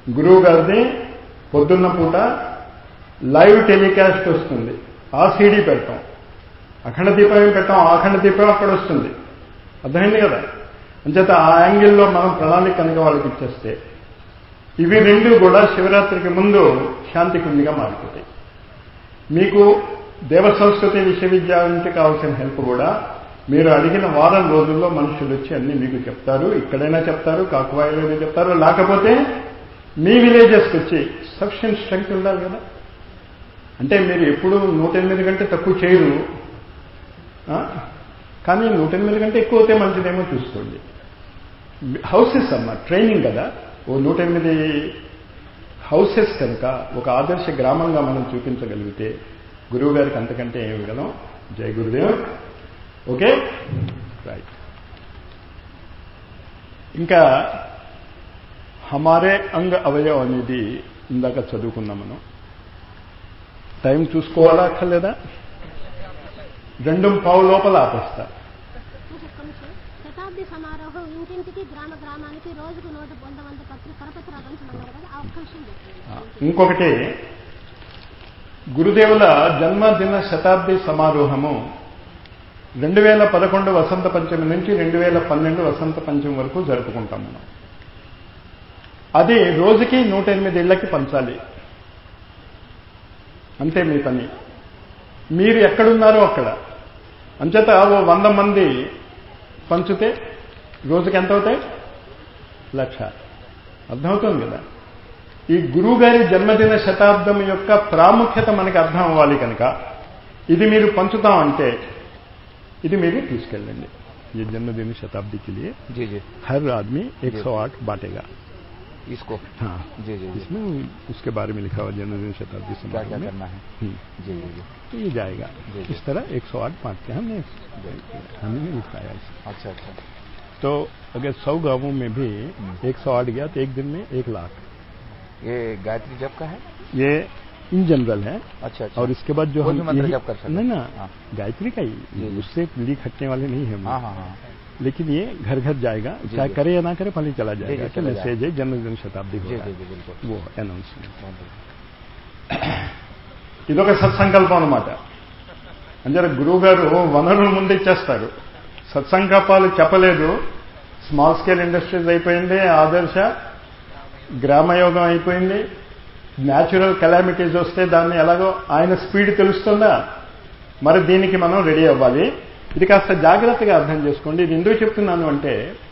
గురువు గారిది పొద్దున్న పూట లైవ్ టెలికాస్ట్ వస్తుంది ఆ సీడీ పెడతాం అఖండ దీపం ఏం పెట్టాం అఖండ దీపం అక్కడ వస్తుంది అర్థమైంది కదా అంచేత ఆ యాంగిల్లో మనం ప్రణాళిక కనుక వాళ్ళకి ఇచ్చేస్తే ఇవి రెండు కూడా శివరాత్రికి ముందు శాంతి కుండిగా మారిపోతాయి మీకు దేవ సంస్కృతి విశ్వవిద్యాలయానికి కావాల్సిన హెల్ప్ కూడా మీరు అడిగిన వారం రోజుల్లో మనుషులు వచ్చి అన్ని మీకు చెప్తారు ఇక్కడైనా చెప్తారు కాకువాయిలోనే చెప్తారు లేకపోతే మీ విలేజెస్కి వచ్చి సఫిషియెంట్ స్ట్రెంగ్త్ ఉండాలి కదా అంటే మీరు ఎప్పుడు నూట ఎనిమిది కంటే తక్కువ చేయరు ఆ? కానీ నూట ఎనిమిది కంటే ఎక్కువ అయితే మంచిదేమో చూసుకోండి హౌసెస్ అమ్మా ట్రైనింగ్ కదా ఓ నూట ఎనిమిది హౌసెస్ కనుక ఒక ఆదర్శ గ్రామంగా మనం చూపించగలిగితే గురువు గారికి అంతకంటే ఏమి ఇవ్వగలం జై గురుదేవ్ ఓకే రైట్ ఇంకా హమారే అంగ అవయవ్ అనేది ఇందాక చదువుకున్నాం మనం టైం చూసుకోవాలా అక్కర్లేదా రెండు పావు లోపల ఆపేస్తా ఒక్క నిమిషం. శతాబ్ది సమారోహం ఇంటింటికి గ్రామ గ్రామానికి రోజుకు నూట వంద మంది పత్రిక కరపత్రాలు పంచమన్నారు కదా ఆ ఒక్క విషయం చెప్పండి ఇంకొకటి గురుదేవుల జన్మదిన శతాబ్ది సమారోహము రెండు వేల పదకొండు వసంత పంచమి నుంచి రెండు వేల పన్నెండు వసంత పంచమి వరకు జరుపుకుంటాం మనం అది రోజుకి నూట ఎనిమిది ఇళ్లకి పంచాలి అంతే మీ పని మీరు ఎక్కడున్నారో అక్కడ అంచేత ఓ వంద మంది పంచితే రోజుకి ఎంత అవుతాయి లక్ష అర్థమవుతుంది కదా ఈ గురువు గారి జన్మదిన శతాబ్దం యొక్క ప్రాముఖ్యత మనకి అర్థం అవ్వాలి కనుక ఇది మీరు పంచుతామంటే ఇది మీరు తీసుకెళ్ళండి ఈ జన్మదిన శతాబ్ది के लिए जी जी हर आदमी 108 बांटेगा इसको हाँ जी जी जी इसमें उसके बारे में लिखा हुआ जन्मदिन शताब्दी क्या समारोह क्या में करना है हम्म, जी जी जी तो ये जाएगा जी, जी। इस तरह 108 बांटते हैं हमने हमने लिखाया इसे अच्छा अच्छा तो अगर सौ गांवों में भी हम्म। 108 गया तो एक दिन में एक लाख ये गायत्री जप का है ये इन जनरल है अच्छा अच्छा और इसके बाद जो कोई हम भी मंत्र यही- जप कर सकते नहीं ना हाँ। गायत्री का जी, ही जी। उससे लीक हटने वाले नहीं है हम हाँ हाँ हाँ लेकिन ये घर घर जाएगा जी, चाहे जी। करे या ना करे फल ही चला जाएगा जी, कि चला मैसेज है जन्मदिन शताब्दी हो जी रहा जी है जी बिल्कुल वो అనౌన్స్మెంట్ बहुत बढ़िया। ఇదొక సత్సంకల్పం అనమాట అంటే గురువు గారు వనరులు ముందు ఇచ్చేస్తారు సత్సంకల్పాలు చెప్పలేదు స్మాల్ స్కేల్ ఇండస్ట్రీస్ అయిపోయింది ఆదర్శ గ్రామయోగం అయిపోయింది న్యాచురల్ కెలామిటీస్ వస్తే దాన్ని ఎలాగో ఆయన స్పీడ్ తెలుస్తుందా మరి దీనికి మనం రెడీ అవ్వాలి ఇది కాస్త జాగ్రత్తగా అర్థం చేసుకోండి ఇది ఎందుకు చెప్తున్నాను అంటే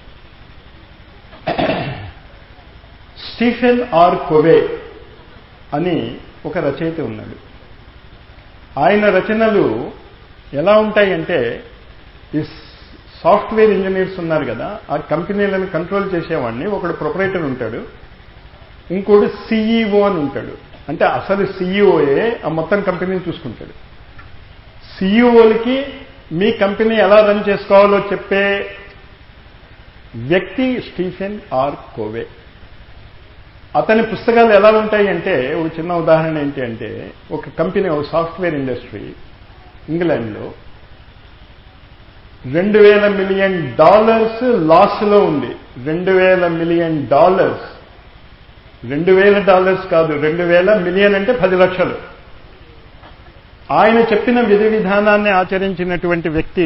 స్టీఫెన్ ఆర్ కొవే అని ఒక రచయిత ఉన్నాడు ఆయన రచనలు ఎలా ఉంటాయంటే ఈ సాఫ్ట్వేర్ ఇంజనీర్స్ ఉన్నారు కదా ఆ కంపెనీలను కంట్రోల్ చేసేవాడిని ఒకడు ప్రొపరేటర్ ఉంటాడు ఇంకోటి సిఈఓ అని ఉంటాడు అంటే అసలు సిఈఓయే ఆ మొత్తం కంపెనీని చూసుకుంటాడు సిఈఓలకి మీ కంపెనీ ఎలా రన్ చేసుకోవాలో చెప్పే వ్యక్తి స్టీఫెన్ ఆర్ కోవే అతని పుస్తకాలు ఎలా ఉంటాయి అంటే ఒక చిన్న ఉదాహరణ ఏంటి అంటే ఒక కంపెనీ ఒక సాఫ్ట్వేర్ ఇండస్ట్రీ ఇంగ్లాండ్లో రెండు వేల మిలియన్ డాలర్స్ లాస్లో ఉంది రెండు వేల మిలియన్ డాలర్స్ రెండు వేల డాలర్స్ కాదు రెండు వేల మిలియన్ అంటే పది లక్షలు ఆయన చెప్పిన విధి విధానాన్ని ఆచరించినటువంటి వ్యక్తి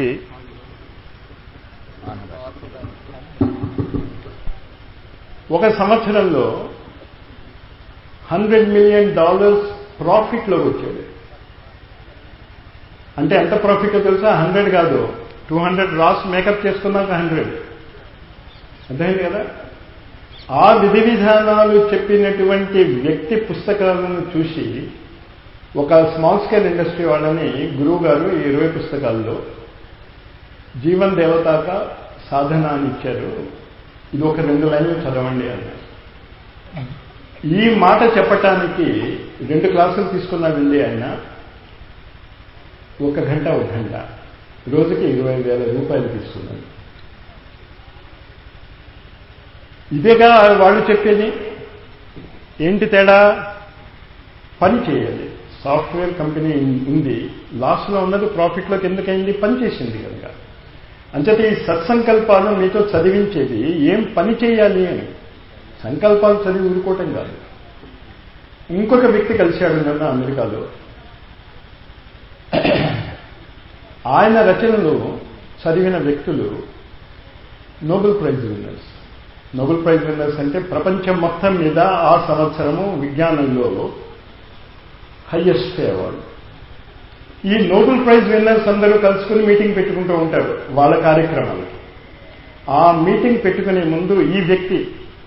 ఒక సంవత్సరంలో హండ్రెడ్ మిలియన్ డాలర్స్ ప్రాఫిట్లోకి వచ్చాడు అంటే ఎంత ప్రాఫిట్ తెలుసా హండ్రెడ్ కాదు టూ హండ్రెడ్ రాస్ మేకప్ చేసుకున్నాక హండ్రెడ్ అర్థమైంది కదా ఆ విధి విధానాలు చెప్పినటువంటి వ్యక్తి పుస్తకాలను చూసి ఒక స్మాల్ స్కేల్ ఇండస్ట్రీ వాళ్ళని గురువు గారు ఈ ఇరవై పుస్తకాల్లో జీవన్ దేవతాక సాధన అని ఇచ్చారు ఇది ఒక రెండు లైన్లు చదవండి అన్నారు ఈ మాట చెప్పటానికి రెండు క్లాసులు తీసుకున్నాడండి ఆయన ఒక గంట ఒక గంట రోజుకి ఇరవై వేల రూపాయలు తీసుకున్నాడు ఇదేగా వాళ్ళు చెప్పేది ఏంటి తేడా పని చేయాలి సాఫ్ట్వేర్ కంపెనీ ఉంది లాస్లో ఉన్నది ప్రాఫిట్లోకి ఎందుకైంది పని చేసింది కనుక అంచేత ఈ సత్సంకల్పాలు మీతో చదివించేది ఏం పని చేయాలి అని సంకల్పాలు చదివి ఊరుకోవటం కాదు ఇంకొక వ్యక్తి కలిశాడు నన్ను అమెరికాలో ఆయన రచనలు చదివిన వ్యక్తులు Nobel prize winners Nobel prize winners అంటే ప్రపంచం మొత్తం మీద ఆ సంవత్సరము విజ్ఞానంలో హయ్యెస్ట్ అవార్డు ఈ నోబెల్ ప్రైజ్ విన్నర్స్ అందరూ కలుసుకుని మీటింగ్ పెట్టుకుంటూ ఉంటారు వాళ్ళ కార్యక్రమాలకి ఆ మీటింగ్ పెట్టుకునే ముందు ఈ వ్యక్తి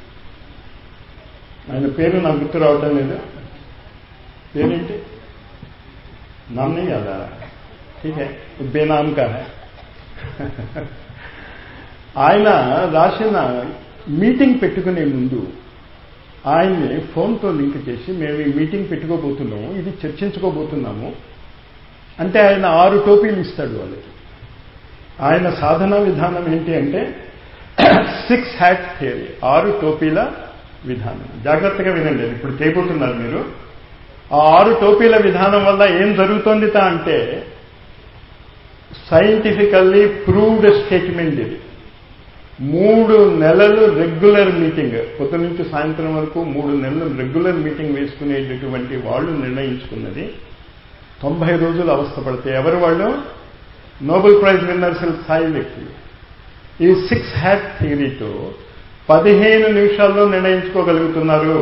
ఆయన పేరు నాకు గుర్తు రావటం లేదు పేరేంటి नाम नहीं याद आ रहा है ठीक है वो बेनाम का है ఆయన రాసిన మీటింగ్ పెట్టుకునే ముందు ఆయన్ని ఫోన్తో లింక్ చేసి మేము ఈ మీటింగ్ పెట్టుకోబోతున్నాము ఇది చర్చించుకోబోతున్నాము అంటే ఆయన ఆరు టోపీలు ఇస్తాడు వాళ్ళకి ఆయన సాధన విధానం ఏంటి అంటే సిక్స్ హ్యాట్ థియరీ ఆరు టోపీల విధానం జాగ్రత్తగా వినండి ఇప్పుడు చేయబోతున్నారు మీరు ఆ ఆరు టోపీల విధానం వల్ల ఏం జరుగుతోంది తా అంటే సైంటిఫికల్లీ ప్రూవ్డ్ స్టేట్మెంట్ ఇది మూడు నెలలు రెగ్యులర్ మీటింగ్ పొద్దు నుంచి సాయంత్రం వరకు మూడు నెలలు రెగ్యులర్ మీటింగ్ వేసుకునేటటువంటి వాళ్ళు నిర్ణయించుకున్నది తొంభై రోజులు అవస్థపడితే ఎవరు వాళ్ళు నోబెల్ ప్రైజ్ విన్నర్స్ స్థాయి వ్యక్తులు ఈ సిక్స్ హ్యాట్ థియరీతో పదిహేను నిమిషాల్లో నిర్ణయించుకోగలుగుతున్నారు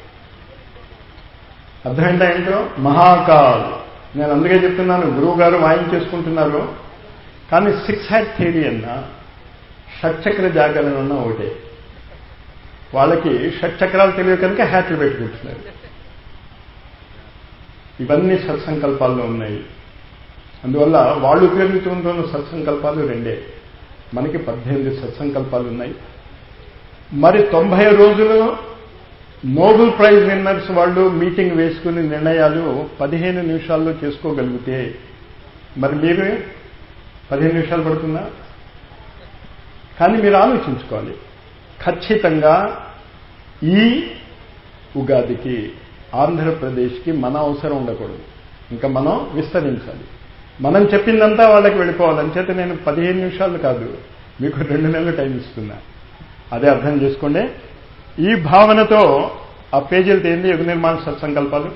అర్థమైందా ఏంటో మహాకాల్ నేను అందుకే చెప్తున్నాను గురువు గారు వాయించేసుకుంటున్నారు కానీ సిక్స్ హ్యాట్ థియరీ అన్న షట్చక్ర జాగరణ అన్న ఒకటే వాళ్ళకి షట్చక్రాలు తెలియదు కనుక హ్యాట్లు పెట్టుకుంటున్నారు ఇవన్నీ సత్సంకల్పాల్లో ఉన్నాయి అందువల్ల వాళ్ళు ఉపయోగించుకుంటున్న సత్సంకల్పాలు రెండే మనకి పద్దెనిమిది సత్సంకల్పాలు ఉన్నాయి మరి తొంభై రోజులు నోబెల్ ప్రైజ్ విన్నర్స్ వాళ్ళు మీటింగ్ వేసుకుని నిర్ణయాలు పదిహేను నిమిషాల్లో చేసుకోగలిగితే మరి మీరు పదిహేను నిమిషాలు పడుతుందా కానీ మీరు ఆలోచించుకోవాలి ఖచ్చితంగా ఈ ఉగాదికి ఆంధ్రప్రదేశ్కి మన అవసరం ఉండకూడదు ఇంకా మనం విస్తరించాలి మనం చెప్పిందంతా వాళ్ళకి వెళ్ళిపోవాలి అంచేత నేను పదిహేను నిమిషాలు కాదు మీకు రెండు నెలలు టైం ఇస్తున్నా అదే అర్థం చేసుకోండి ఈ భావనతో ఆ పేజీలు తేంది యుగ నిర్మాణ సత్సంకల్పాలు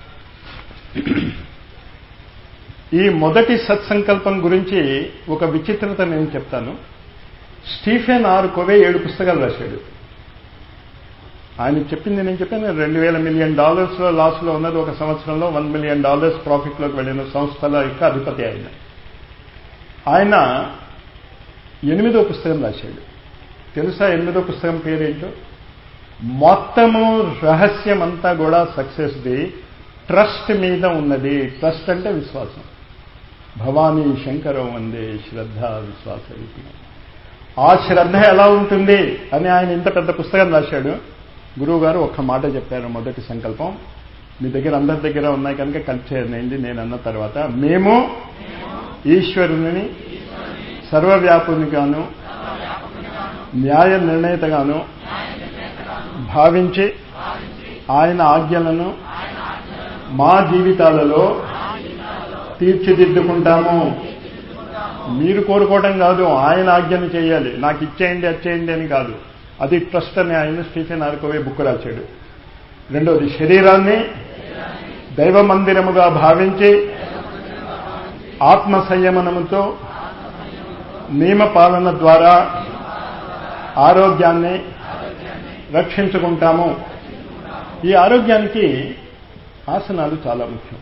ఈ మొదటి సత్సంకల్పం గురించి ఒక విచిత్రత నేను చెప్తాను స్టీఫెన్ ఆర్ కోవే ఏడు పుస్తకాలు రాశాడు ఆయన చెప్పింది నేను చెప్పాను రెండు వేల మిలియన్ డాలర్స్లో లాస్లో ఉన్నది ఒక సంవత్సరంలో వన్ మిలియన్ డాలర్స్ ప్రాఫిట్లోకి వెళ్ళిన సంస్థల యొక్క అధిపతి ఆయన ఆయన ఎనిమిదో పుస్తకం రాశాడు తెలుసా ఎనిమిదో పుస్తకం పేరేంటో మొత్తము రహస్యం అంతా కూడా సక్సెస్ది ట్రస్ట్ మీద ఉన్నది ట్రస్ట్ అంటే విశ్వాసం భవానీ శంకరం వందే శ్రద్ధ విశ్వాస ఆ శ్రద్ధ ఎలా ఉంటుంది అని ఆయన ఇంత పెద్ద పుస్తకం రాశాడు గురువు గారు ఒక్క మాట చెప్పారు మొదటి సంకల్పం మీ దగ్గర అందరి దగ్గర ఉన్నాయి కనుక కలిసి చేయండి నేను అన్న తర్వాత మేము ఈశ్వరుని సర్వవ్యాపునిగాను న్యాయ నిర్ణేతగాను భావించి ఆయన ఆజ్ఞలను మా జీవితాలలో తీర్చిదిద్దుకుంటాము మీరు కోరుకోవటం కాదు ఆయన ఆజ్ఞను చేయాలి నాకు ఇచ్చేయండి అచ్చేయండి అని కాదు అది ట్రస్ట్ అని ఆయన స్టీఫెన్ ఆర్కోవే బుక్ రాశాడు రెండవది శరీరాన్ని దైవ మందిరముగా భావించి ఆత్మ సంయమనముతో నియమ పాలన ద్వారా ఆరోగ్యాన్ని రక్షించుకుంటాము ఈ ఆరోగ్యానికి ఆసనాలు చాలా ముఖ్యం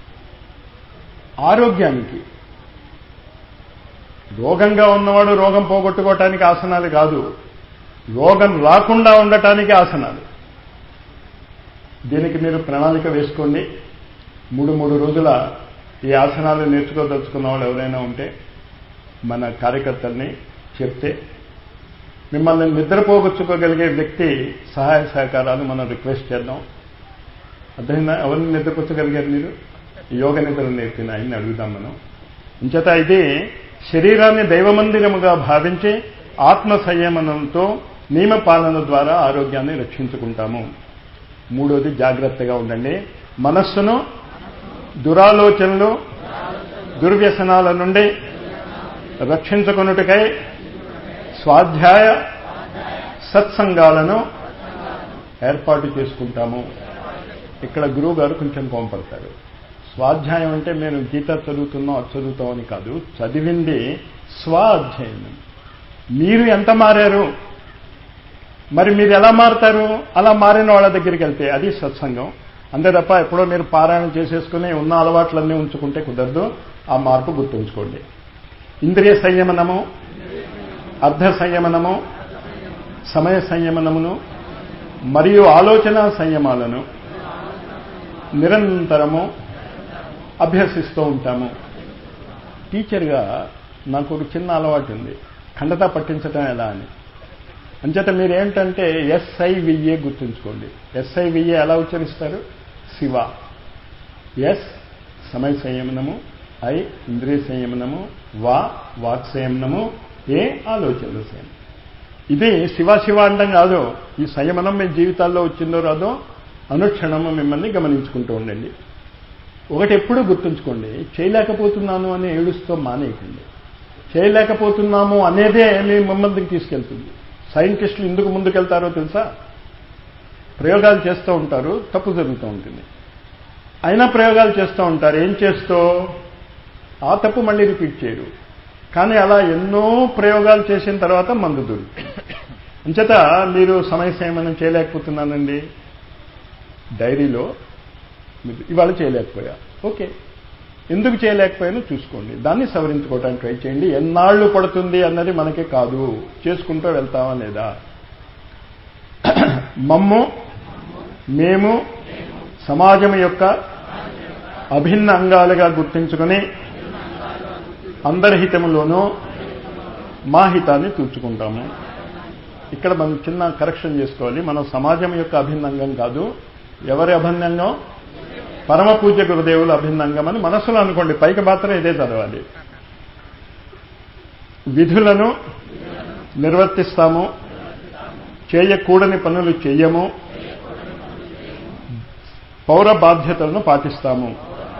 ఆరోగ్యానికి రోగంగా ఉన్నవాడు రోగం పోగొట్టుకోవటానికి ఆసనాలు కాదు రోగం రాకుండా ఉండటానికి ఆసనాలు దీనికి మీరు ప్రణాళిక వేసుకోండి మూడు మూడు రోజుల ఈ ఆసనాలు నేర్చుకోదలుచుకున్న వాళ్ళు ఎవరైనా ఉంటే మన కార్యకర్తల్ని చెప్తే మిమ్మల్ని నిద్రపోగొచ్చుకోగలిగే వ్యక్తి సహాయ సహకారాలు మనం రిక్వెస్ట్ చేద్దాం అర్థమైందా ఎవరిని నిద్రపుచ్చగలిగారు మీరు యోగ నిద్ర నేర్పిన ఆయన్ని అడుగుదాం మనం ఇంచేత ఇది శరీరాన్ని దైవమందిరముగా భావించి ఆత్మ సంయమనంతో నియమ పాలన ద్వారా ఆరోగ్యాన్ని రక్షించుకుంటాము మూడోది జాగ్రత్తగా ఉండండి మనస్సును దురాలోచనలు దుర్వ్యసనాల నుండి రక్షించుకొనుటకై స్వాధ్యాయ సత్సంగాలను ఏర్పాటు చేసుకుంటాము ఇక్కడ గురువు గారు కొంచెం కోంపడతారు స్వాధ్యాయం అంటే మేము గీత చదువుతున్నాం అది చదువుతాం అని కాదు చదివింది స్వాధ్యాయం మీరు ఎంత మారారు మరి మీరు ఎలా మారుతారు అలా మారిన వాళ్ళ దగ్గరికి వెళ్తే అది సత్సంగం అంతే తప్ప ఎప్పుడో మీరు పారాయణం చేసేసుకుని ఉన్న అలవాట్లన్నీ ఉంచుకుంటే కుదరదు ఆ మార్పు గుర్తుంచుకోండి ఇంద్రియ సంయమనము అర్ధ సంయమనము సమయ సంయమనమును మరియు ఆలోచన సంయమాలను నిరంతరము అభ్యసిస్తూ ఉంటాము టీచర్గా నాకు ఒక చిన్న అలవాటు ఉంది ఖండత పట్టించటం ఎలా అని అంచేత మీరేంటంటే ఎస్ఐవిఏ గుర్తుంచుకోండి ఎస్ఐవిఏ ఎలా ఉచ్చరిస్తారు శివ ఎస్ సమయ సంయమనము ఐ ఇంద్రియ సంయమనము వా వాక్ సంయమనము ఏ ఆలోచనల సంయమనం ఇది శివ శివ అండం కాదు ఈ సంయమనం మీ జీవితాల్లో వచ్చిందో రాదో అనుక్షణము మిమ్మల్ని గమనించుకుంటూ ఉండండి ఒకటి ఎప్పుడూ గుర్తుంచుకోండి చేయలేకపోతున్నాను అని ఏడుస్తూ మానేయకండి చేయలేకపోతున్నాము అనేదే మీ ముందుకు తీసుకెళ్తుంది సైంటిస్టులు ఎందుకు ముందుకెళ్తారో తెలుసా ప్రయోగాలు చేస్తూ ఉంటారు తప్పు జరుగుతూ ఉంటుంది అయినా ప్రయోగాలు చేస్తూ ఉంటారు ఏం చేస్తూ ఆ తప్పు మళ్ళీ రిపీట్ చేయరు కానీ అలా ఎన్నో ప్రయోగాలు చేసిన తర్వాత మందు దొరుకుతుంది అంచేత మీరు సమయ సంయమనం చేయలేకపోతున్నానండి డైరీలో మీరు ఇవాళ చేయలేకపోయా ఓకే ఎందుకు చేయలేకపోయానో చూసుకోండి దాన్ని సవరించుకోవడానికి ట్రై చేయండి ఎన్నాళ్ళు పడుతుంది అన్నది మనకి కాదు చేసుకుంటూ వెళ్తామా లేదా మమ్ము మేము సమాజం యొక్క అభిన్న అంగాలుగా గుర్తించుకుని అందరి హితములోనూ మా హితాన్ని తీర్చుకుంటాము ఇక్కడ మనం చిన్న కరెక్షన్ చేసుకోవాలి మనం సమాజం యొక్క అభిన్నంగం కాదు ఎవరి అభిన్నంగం పరమ పూజ్య గురుదేవుల అభిన్నంగం అని మనసులో అనుకోండి పైకి మాత్రం ఇదే చదవాలి విధులను నిర్వర్తిస్తాము చేయకూడని పనులు చెయ్యము పౌర బాధ్యతలను పాటిస్తాము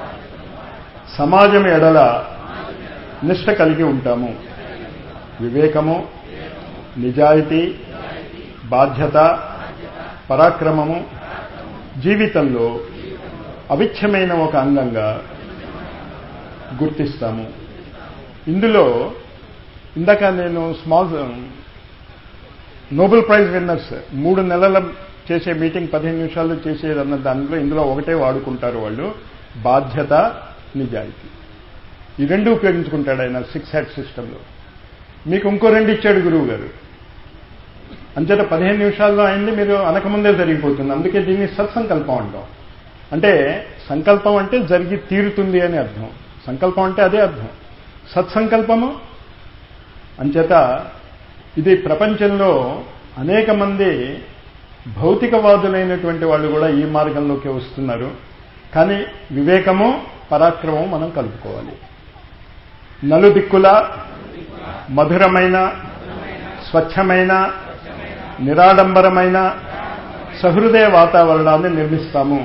సమాజం ఎడల నిష్ట కలిగి ఉంటాము వివేకము నిజాయితీ బాధ్యత పరాక్రమము జీవితంలో అవిచ్ఛమైన ఒక అంగంగా గుర్తిస్తాము ఇందులో ఇందాక నేను స్మాల్ నోబెల్ ప్రైజ్ విన్నర్స్ మూడు నెలల చేసే మీటింగ్ పదిహేను నిమిషాల్లో చేసేదన్న దానిలో ఇందులో ఒకటే వాడుకుంటారు వాళ్ళు బాధ్యత నిజాయితీ ఈ రెండు ఉపయోగించుకుంటాడు ఆయన సిక్స్ హ్యాట్ సిస్టంలో మీకు ఇంకో రెండు ఇచ్చాడు గురువు గారు అంచేత పదిహేను నిమిషాల్లో అయింది మీరు అనకముందే జరిగిపోతుంది అందుకే దీన్ని సత్సంకల్పం అంటాం అంటే సంకల్పం అంటే జరిగి తీరుతుంది అని అర్థం సంకల్పం అంటే అదే అర్థం సత్సంకల్పము అంచేత ఇది ప్రపంచంలో అనేక మంది భౌతికవాదులైనటువంటి వాళ్ళు కూడా ఈ మార్గంలోకి వస్తున్నారు కానీ వివేకము పరాక్రమం మనం కలుపుకోవాలి నలుదిక్కుల మధురమైన స్వచ్ఛమైన నిరాడంబరమైన సహృదయ వాతావరణాన్ని నిర్మిస్తాము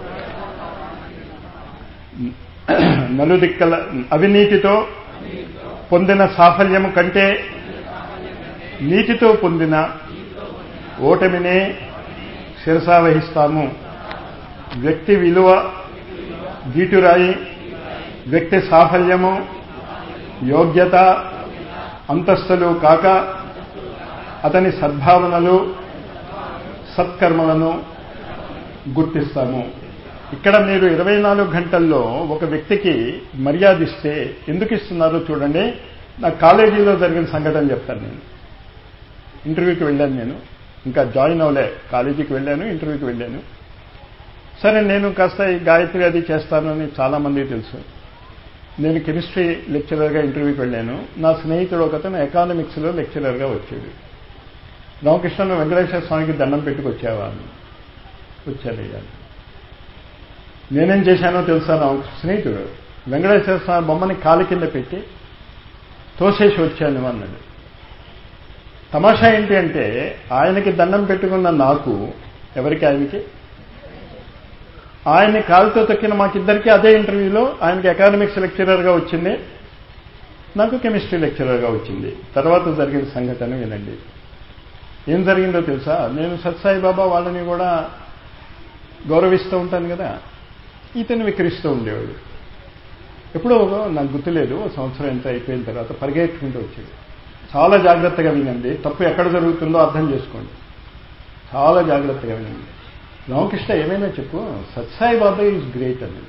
నలుదిక్కల అవినీతితో పొందిన సాఫల్యము కంటే నీతితో పొందిన ఓటమినే శిరసావహిస్తాము వ్యక్తి విలువ గీటురాయి వ్యక్తి సాఫల్యము యోగ్యత అంతస్తులు కాక అతని సద్భావనలు సత్కర్మలను గుర్తిస్తాము ఇక్కడ మీరు ఇరవై నాలుగు గంటల్లో ఒక వ్యక్తికి మర్యాద ఇస్తే ఎందుకు ఇస్తున్నారో చూడండి నా కాలేజీలో జరిగిన సంఘటన చెప్తాను నేను ఇంటర్వ్యూకి వెళ్ళాను నేను ఇంకా జాయిన్ అవ్వలే కాలేజీకి వెళ్ళాను ఇంటర్వ్యూకి వెళ్ళాను సరే నేను కాస్త ఈ గాయత్రి అది చేస్తాను అని చాలామందికి తెలుసు నేను కెమిస్ట్రీ లెక్చరర్గా ఇంటర్వ్యూకి వెళ్ళాను నా స్నేహితుడు ఒకతను ఎకానమిక్స్లో లెక్చరర్గా వచ్చాడు రామకృష్ణ వెంకటేశ్వర స్వామికి దండం పెట్టుకొచ్చావా అని వచ్చాడయ్యా నేనేం చేశానో తెలుసా నా స్నేహితుడు వెంకటేశ్వర స్వామి బొమ్మని కాలు కింద పెట్టి తోసేసి వచ్చాను అన్నాడు తమాషా ఏంటి అంటే ఆయనకి దండం పెట్టుకున్న నాకు ఎవరికి ఆయనకి ఆయన్ని కాలుతో తొక్కిన మాకిద్దరికి అదే ఇంటర్వ్యూలో ఆయనకి ఎకానమిక్స్ లెక్చరర్గా వచ్చింది నాకు కెమిస్ట్రీ లెక్చరర్గా వచ్చింది తర్వాత జరిగిన సంఘటన వినండి ఏం జరిగిందో తెలుసా నేను సత్సాయి బాబా వాళ్ళని కూడా గౌరవిస్తూ ఉంటాను కదా ఇతను విక్రిస్తూ ఉండేవాడు ఎప్పుడో నాకు గుర్తులేదు ఓ సంవత్సరం ఎంత అయిపోయిన తర్వాత పరిగెత్తుకుంటూ వచ్చాడు చాలా జాగ్రత్తగా వినండి తప్పు ఎక్కడ జరుగుతుందో అర్థం చేసుకోండి చాలా జాగ్రత్తగా వినండి రామకృష్ణ ఏమైనా చెప్పు సత్సాయి బాబా ఈజ్ గ్రేట్ అనేది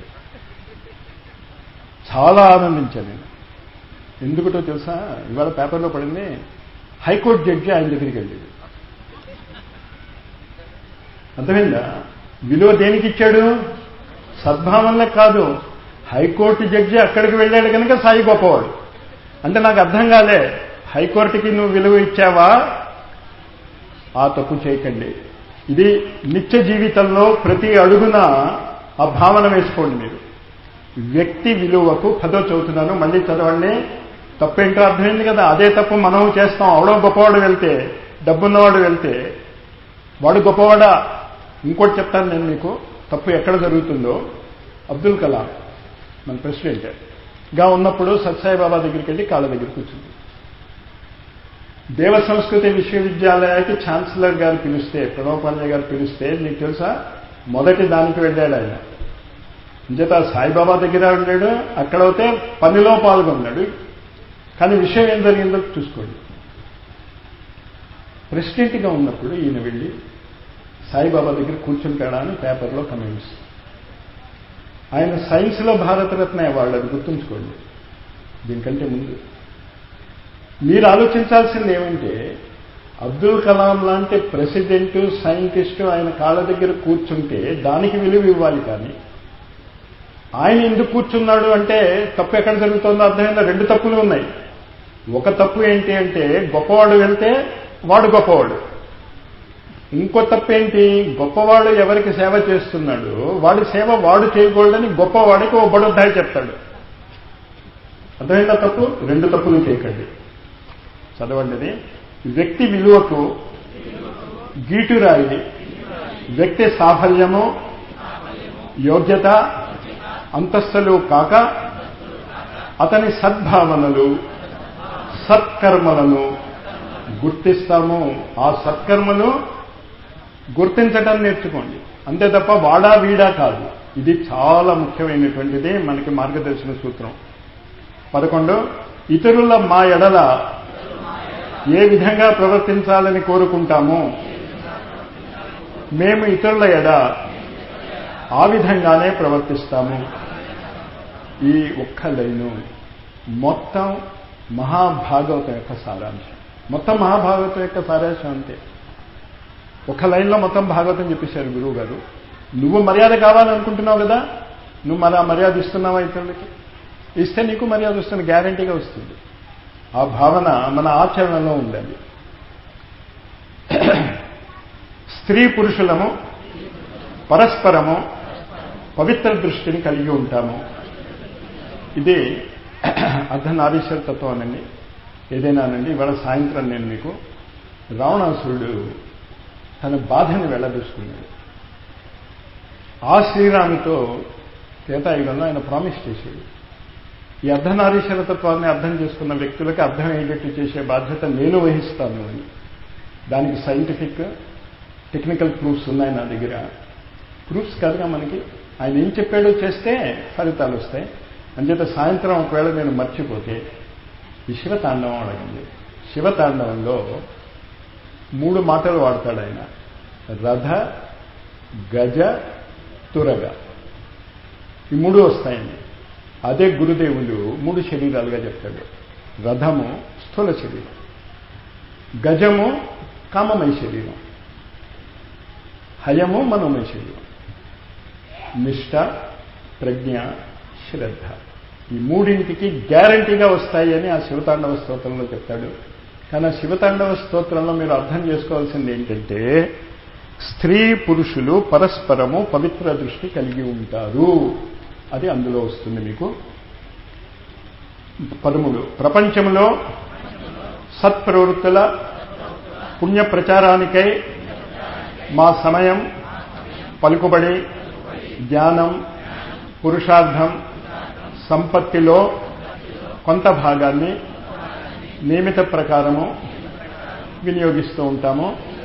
చాలా ఆనందించాను నేను ఎందుకుటో తెలుసా ఇవాళ పేపర్లో పడింది హైకోర్టు జడ్జి ఆయన దగ్గరికి వెళ్ళాడు అర్థమైందా విలువ దేనికి ఇచ్చాడు సద్భావనలకు కాదు హైకోర్టు జడ్జి అక్కడికి వెళ్ళాడు కనుక సాయి గొప్పవాడు అంటే నాకు అర్థం కాలే హైకోర్టుకి నువ్వు విలువ ఇచ్చావా ఆ తప్పు చేయకండి ఇది నిత్య జీవితంలో ప్రతి అడుగున ఆ భావన వేసుకోండి మీరు వ్యక్తి విలువకు పదో చదువుతున్నాను మళ్ళీ చదవండి తప్పేంటో అర్థమైంది కదా అదే తప్పు మనం చేస్తాం అవడో గొప్పవాడు వెళ్తే డబ్బున్నవాడు వెళ్తే వాడు గొప్పవాడా ఇంకోటి చెప్తాను నేను మీకు తప్పు ఎక్కడ జరుగుతుందో అబ్దుల్ కలాం మన ప్రెసిడెంట్ గా ఉన్నప్పుడు సత్సాయి బాబా దగ్గరికి వెళ్ళి కాళ్ళ దగ్గర కూర్చుంది దేవ సంస్కృతి విశ్వవిద్యాలయానికి ఛాన్సలర్ గారు పిలిస్తే ప్రణవ్ పాండే గారు పిలిస్తే నీకు తెలుసా మొదటి దానికి వెళ్ళాడు ఆయన అంచేత సాయిబాబా దగ్గర వెళ్ళాడు అక్కడైతే పనిలో పాల్గొన్నాడు కానీ విషయం ఏం జరిగిందో చూసుకోండి ప్రెసిడెంట్గా ఉన్నప్పుడు ఈయన వెళ్ళి సాయిబాబా దగ్గర కూర్చుంటాడా అని పేపర్లో కమెంట్స్ ఆయన సైన్స్లో భారతరత్న అవార్డు అది గుర్తుంచుకోండి దీనికంటే ముందు మీరు ఆలోచించాల్సింది ఏమంటే అబ్దుల్ కలాం లాంటి ప్రెసిడెంట్ సైంటిస్టు ఆయన కాళ్ళ దగ్గర కూర్చుంటే దానికి విలువ ఇవ్వాలి కానీ ఆయన ఎందుకు కూర్చున్నాడు అంటే తప్పు ఎక్కడ జరుగుతుందో అర్థమైందా రెండు తప్పులు ఉన్నాయి ఒక తప్పు ఏంటి అంటే గొప్పవాడు వెళ్తే వాడు గొప్పవాడు ఇంకో తప్పేంటి గొప్పవాడు ఎవరికి సేవ చేస్తున్నాడు వాడి సేవ వాడు చేయకూడదని గొప్పవాడికి ఓ బడొద్దాయి చెప్తాడు అర్థమైందా తప్పు రెండు తప్పులు చేయకండి చదవండి వ్యక్తి విలువకు గీటురాయి వ్యక్తి సాఫల్యము యోగ్యత అంతస్తులు కాక అతని సద్భావనలు సత్కర్మలను గుర్తిస్తాము ఆ సత్కర్మను గుర్తించటం నేర్చుకోండి అంతే తప్ప వాడా వీడా కాదు ఇది చాలా ముఖ్యమైనటువంటిది మనకి మార్గదర్శన సూత్రం పదకొండు ఇతరుల మా ఎడల ఏ విధంగా ప్రవర్తించాలని కోరుకుంటామో మేము ఇతరుల ఎడ ఆ విధంగానే ప్రవర్తిస్తాము ఈ ఒక్క లైను మొత్తం మహాభాగవతం యొక్క సారాంశం మొత్తం మహాభాగవతం యొక్క సారాంశం అంతే ఒక లైన్లో మొత్తం భాగవతం చెప్పేశారు గురువు గారు నువ్వు మర్యాద కావాలనుకుంటున్నావు కదా నువ్వు మన మర్యాద ఇస్తున్నావా ఇతరులకి ఇస్తే నీకు మర్యాద వస్తుంది గ్యారంటీగా వస్తుంది ఆ భావన మన ఆచరణలో ఉండాలి స్త్రీ పురుషులము పరస్పరము పవిత్ర దృష్టిని కలిగి ఉంటాము ఇది అర్ధనారీశ్వర తత్వం అనండి ఏదైనా అనండి ఇవాళ సాయంత్రం నేను మీకు రావణాసురుడు తన బాధని వెళ్ళదూసుకున్నాడు ఆ శ్రీరాముతో త్రేతాయుగంలో ఆయన ప్రామిస్ చేశాడు ఈ అర్ధనారీశ్వర తత్వాన్ని అర్థం చేసుకున్న వ్యక్తులకి అర్థమయ్యేటట్టు చేసే బాధ్యత నేను వహిస్తాను అని దానికి సైంటిఫిక్ టెక్నికల్ ప్రూఫ్స్ ఉన్నాయి నా దగ్గర ప్రూఫ్స్ కాదుగా మనకి ఆయన ఏం చెప్పాడో చేస్తే ఫలితాలు వస్తాయి అంచేత సాయంత్రం ఒకవేళ నేను మర్చిపోతే ఈ శివతాండవం అడగండి శివతాండవంలో మూడు మాటలు వాడతాడు ఆయన రథ గజ తురగ ఈ మూడు వస్తాయండి అదే గురుదేవులు మూడు శరీరాలుగా చెప్తాడు రథము స్థూల శరీరం గజము కామమయ శరీరం హయము మనోమయ శరీరం నిష్ట ప్రజ్ఞ శ్రద్ధ ఈ మూడింటికి గ్యారంటీగా వస్తాయి అని ఆ శివతాండవ స్తోత్రంలో చెప్తాడు కానీ ఆ శివతాండవ స్తోత్రంలో మీరు అర్థం చేసుకోవాల్సింది ఏంటంటే స్త్రీ పురుషులు పరస్పరము పవిత్ర దృష్టి కలిగి ఉంటారు అది అందులో వస్తుంది మీకు పదమూడు ప్రపంచంలో సత్ప్రవృత్తుల పుణ్య ప్రచారానికై మా సమయం పలుకుబడి జ్ఞానం పురుషార్థం సంపత్తిలో కొంత భాగాన్ని నియమిత ప్రకారము వినియోగిస్తూ ఉంటాము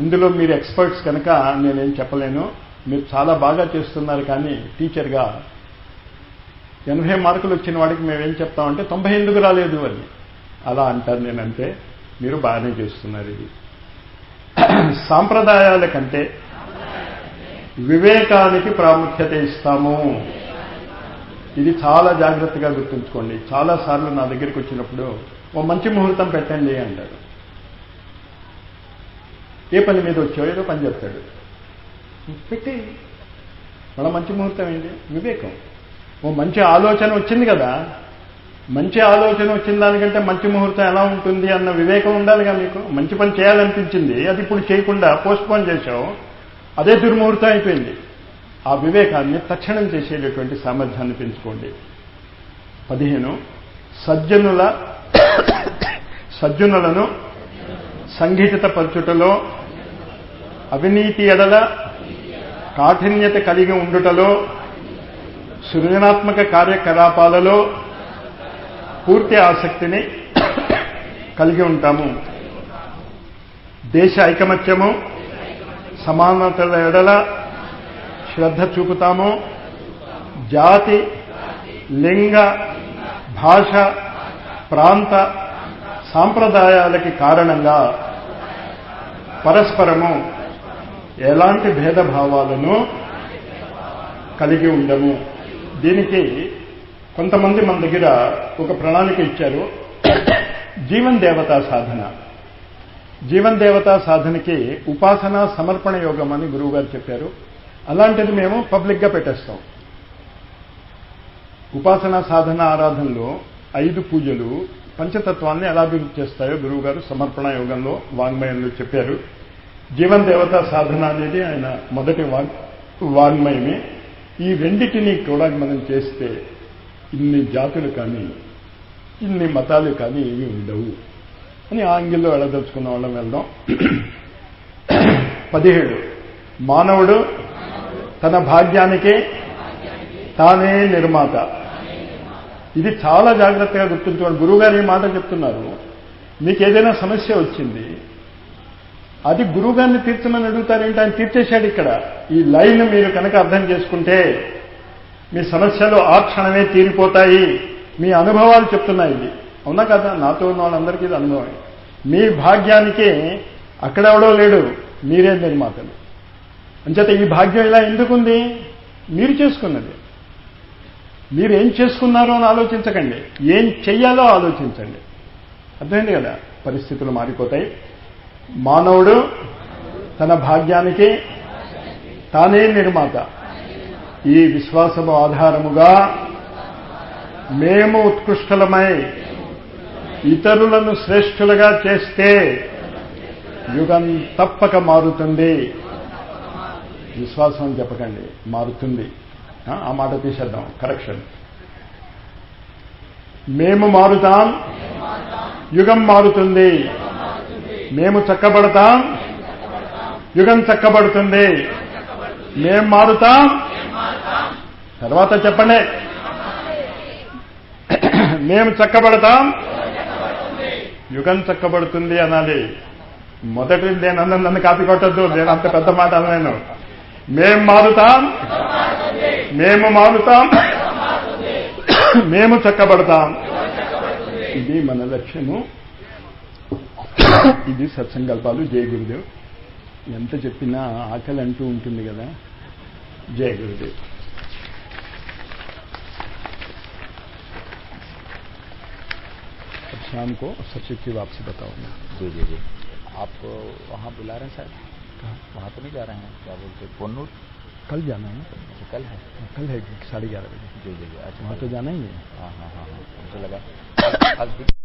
ఇందులో మీరు ఎక్స్పర్ట్స్ కనుక నేనేం చెప్పలేను మీరు చాలా బాగా చేస్తున్నారు కానీ టీచర్గా ఎనభై మార్కులు వచ్చిన వాడికి మేమేం చెప్తామంటే తొంభై ఎందుకు రాలేదు అని అలా అంటారు నేనంటే మీరు బాగానే చేస్తున్నారు ఇది సాంప్రదాయాల కంటే వివేకానికి ప్రాముఖ్యత ఇస్తాము ఇది చాలా జాగ్రత్తగా గుర్తుంచుకోండి చాలాసార్లు నా దగ్గరికి వచ్చినప్పుడు ఓ మంచి ముహూర్తం పెట్టండి అంటారు ఏ పని మీద వచ్చావు ఏదో పని చెప్తాడు పెట్టి మన మంచి ముహూర్తం ఏంటి వివేకం ఓ మంచి ఆలోచన వచ్చింది కదా మంచి ఆలోచన వచ్చిన దానికంటే మంచి ముహూర్తం ఎలా ఉంటుంది అన్న వివేకం ఉండాలిగా మీకు మంచి పని చేయాలనిపించింది అది ఇప్పుడు చేయకుండా పోస్ట్ పోన్ చేశావు అదే దుర్ముహూర్తం అయిపోయింది ఆ వివేకాన్ని తక్షణం చేసేటటువంటి సామర్థ్యాన్ని పెంచుకోండి పదిహేను సజ్జనుల సజ్జనులను సంఘటిత పరచుటలో అవినీతి ఎడల కాఠిన్యత కలిగి ఉండుటలో సృజనాత్మక కార్యకలాపాలలో పూర్తి ఆసక్తిని కలిగి ఉంటాము దేశ ఐకమత్యము సమానతల ఎడల శ్రద్ధ చూపుతాము జాతి లింగ భాష ప్రాంత సాంప్రదాయాలకి కారణంగా పరస్పరము ఎలాంటి భేదభావాలను కలిగి ఉండము దీనికి కొంతమంది మన దగ్గర ఒక ప్రణాళిక ఇచ్చారు జీవన్ దేవతా సాధన జీవన్ దేవతా సాధనకి ఉపాసన సమర్పణ యోగం అని గురువు గారు చెప్పారు అలాంటిది మేము పబ్లిక్గా పెట్టేస్తాం ఉపాసన సాధన ఆరాధనలో ఐదు పూజలు పంచతత్వాన్ని ఎలా అభివృద్ధి చేస్తాయో గురువు గారు సమర్పణ యోగంలో వాంగ్మయంలో చెప్పారు జీవన్ దేవతా సాధన అనేది ఆయన మొదటి వాగ్ వాంగ్మయమే ఈ రెండిటిని కూడా మనం చేస్తే ఇన్ని జాతులు కానీ ఇన్ని మతాలు కానీ ఏమీ ఉండవు అని ఆంగిల్లో వెళ్ళదలుచుకున్న వాళ్ళం వెళ్దాం పదిహేడు మానవుడు తన భాగ్యానికే తానే నిర్మాత ఇది చాలా జాగ్రత్తగా గుర్తుంచుకోండి గురువుగారు ఈ మాట చెప్తున్నారు మీకు ఏదైనా సమస్య వచ్చింది అది గురువుగారిని తీర్చమని అడుగుతారేంటి ఆయన తీర్చేశాడు ఇక్కడ ఈ లైన్ మీరు కనుక అర్థం చేసుకుంటే మీ సమస్యలు ఆ క్షణమే తీరిపోతాయి మీ అనుభవాలు చెప్తున్నాయి ఇది అవునా కదా నాతో ఉన్న వాళ్ళందరికీ ఇది అనుభవం మీ భాగ్యానికి అక్కడెవడో లేడు మీరే నిర్మాతలు అంచేత ఈ భాగ్యం ఇలా ఎందుకుంది మీరు చేసుకున్నది మీరు ఏం చేసుకున్నారో అని ఆలోచించకండి ఏం చెయ్యాలో ఆలోచించండి అర్థమైంది కదా పరిస్థితులు మారిపోతాయి మానవుడు తన భాగ్యానికి తానే నిర్మాత ఈ విశ్వాసము ఆధారముగా మేము ఉత్కృష్టలమై ఇతరులను శ్రేష్ఠులుగా చేస్తే యుగం తప్పక మారుతుంది విశ్వాసం అని చెప్పకండి మారుతుంది ఆ, ఆ మాట తీసేద్దాం కరెక్షన్ మేము మారుతాం యుగం మారుతుంది మేము చక్కబడతాం యుగం చక్కబడుతుంది మేం మారుతాం తర్వాత చెప్పండి మేము చక్కబడతాం యుగం చక్కబడుతుంది అనాలి మొదటి నేను అన్న నన్ను కాపీ కొట్టద్దు నేను అంత పెద్ద మాట అనలేను మేం మారుతాం మేము మారుతాం మేము చక్కబడతాం ఇది మన లక్ష్యము ఇది సత్సంకల్పాలు జయ గురుదేవ్ ఎంత చెప్పినా ఆకలి అంటూ ఉంటుంది కదా జయ గురుదేవ్ अब शाम को सचिव की वापसी बताऊंगा जी जी जी आप वहाँ बुला रहे हैं सर वहाँ तो नहीं जा रहे हैं क्या बोलते हैं पोन्नूर कल जाना है ना अच्छा, कल है कल है साढ़े ग्यारह बजे जी जी जी अच्छा वहाँ तो जाना ही है हाँ हाँ हाँ हाँ मुझे लगा आज भी